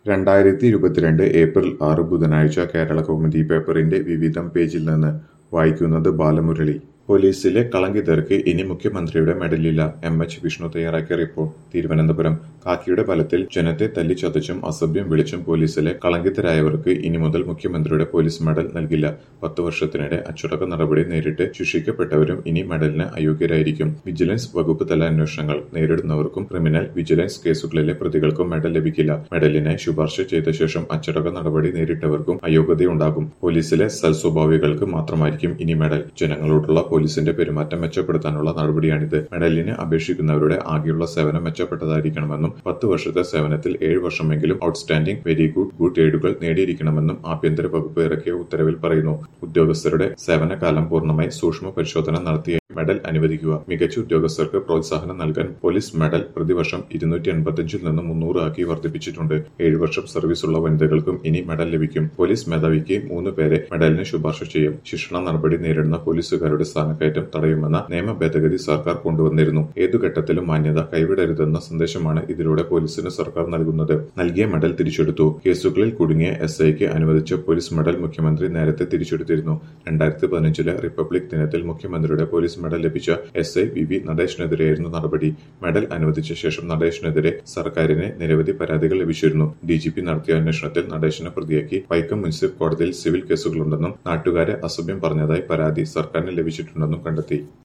രണ്ടായിരത്തി ഇരുപത്തിരണ്ട് ഏപ്രിൽ ആറ് ബുധനാഴ്ച കേരള കൗമുദി പേപ്പറിന്റെ വിവിധം പേജിൽ നിന്ന് വായിക്കുന്നത് ബാലമുരളി പോലീസിലെ കളങ്കിതർക്ക് ഇനി മുഖ്യമന്ത്രിയുടെ മെഡലില്ല എം എച്ച് വിഷ്ണു തയ്യാറാക്കിയ റിപ്പോർട്ട് തിരുവനന്തപുരം കാക്കിയുടെ ബലത്തിൽ ജനത്തെ തല്ലിച്ചതച്ചും അസഭ്യം വിളിച്ചും പോലീസിലെ കളങ്കിതരായവർക്ക് ഇനി മുതൽ മുഖ്യമന്ത്രിയുടെ പോലീസ് മെഡൽ നൽകില്ല പത്തു വർഷത്തിനിടെ അച്ചടക്ക നടപടി നേരിട്ട് ശിക്ഷിക്കപ്പെട്ടവരും ഇനി മെഡലിന് അയോഗ്യരായിരിക്കും വിജിലൻസ് വകുപ്പ് തല അന്വേഷണങ്ങൾ നേരിടുന്നവർക്കും ക്രിമിനൽ വിജിലൻസ് കേസുകളിലെ പ്രതികൾക്കും മെഡൽ ലഭിക്കില്ല മെഡലിനായി ശുപാർശ ചെയ്ത ശേഷം അച്ചടക്ക നടപടി നേരിട്ടവർക്കും അയോഗ്യതയുണ്ടാകും പോലീസിലെ സൽസ്വഭാവികൾക്ക് മാത്രമായിരിക്കും ഇനി മെഡൽ ജനങ്ങളോടുള്ള പോലീസിന്റെ പെരുമാറ്റം മെച്ചപ്പെടുത്താനുള്ള നടപടിയാണിത് മെഡലിന് അപേക്ഷിക്കുന്നവരുടെ ആകെയുള്ള സേവനം മെച്ചപ്പെട്ടതായിരിക്കണമെന്നും പത്ത് വർഷത്തെ സേവനത്തിൽ ഏഴ് വർഷമെങ്കിലും ഔട്ട്സ്റ്റാൻഡിംഗ് വെരി ഗുഡ് ഗുഡ് എയ്ഡുകൾ നേടിയിരിക്കണമെന്നും ആഭ്യന്തര വകുപ്പ് ഇറക്കിയ ഉത്തരവിൽ പറയുന്നു ഉദ്യോഗസ്ഥരുടെ സേവനകാലം പൂർണ്ണമായി സൂക്ഷ്മ പരിശോധന നടത്തിയ മെഡൽ അനുവദിക്കുക മികച്ച ഉദ്യോഗസ്ഥർക്ക് പ്രോത്സാഹനം നൽകാൻ പോലീസ് മെഡൽ പ്രതിവർഷം ഇരുന്നൂറ്റി എൺപത്തിയഞ്ചിൽ നിന്ന് മുന്നൂറ് ആക്കി വർദ്ധിപ്പിച്ചിട്ടുണ്ട് ഏഴ് വർഷം സർവീസുള്ള വനിതകൾക്കും ഇനി മെഡൽ ലഭിക്കും പോലീസ് മേധാവിക്ക് മൂന്ന് പേരെ മെഡലിന് ശുപാർശ ചെയ്യും ശിക്ഷണ നടപടി നേരിടുന്ന പോലീസുകാരുടെ സ്ഥാനക്കയറ്റം തടയുമെന്ന നിയമ ഭേദഗതി സർക്കാർ കൊണ്ടുവന്നിരുന്നു ഏതു ഘട്ടത്തിലും മാന്യത കൈവിടരുതെന്ന സന്ദേശമാണ് ഇതിലൂടെ പോലീസിന് സർക്കാർ നൽകുന്നത് നൽകിയ മെഡൽ തിരിച്ചെടുത്തു കേസുകളിൽ കുടുങ്ങിയ എസ് ഐക്ക് അനുവദിച്ച പോലീസ് മെഡൽ മുഖ്യമന്ത്രി നേരത്തെ തിരിച്ചെടുത്തിരുന്നു രണ്ടായിരത്തി പതിനഞ്ചിലെ റിപ്പബ്ലിക് ദിനത്തിൽ മുഖ്യമന്ത്രിയുടെ പോലീസ് മെഡൽ ലഭിച്ച എസ് ഐ വി വി നടേശനെതിരെയായിരുന്നു നടപടി മെഡൽ അനുവദിച്ച ശേഷം നടേശനെതിരെ സർക്കാരിന് നിരവധി പരാതികൾ ലഭിച്ചിരുന്നു ഡിജിപി നടത്തിയ അന്വേഷണത്തിൽ നടേശനെ പ്രതിയാക്കി വൈക്കം മുനിസിപ്പൽ കോടതിയിൽ സിവിൽ കേസുകളുണ്ടെന്നും നാട്ടുകാരെ അസഭ്യം പറഞ്ഞതായി പരാതി സർക്കാരിന് ലഭിച്ചിട്ടുണ്ടെന്നും കണ്ടെത്തി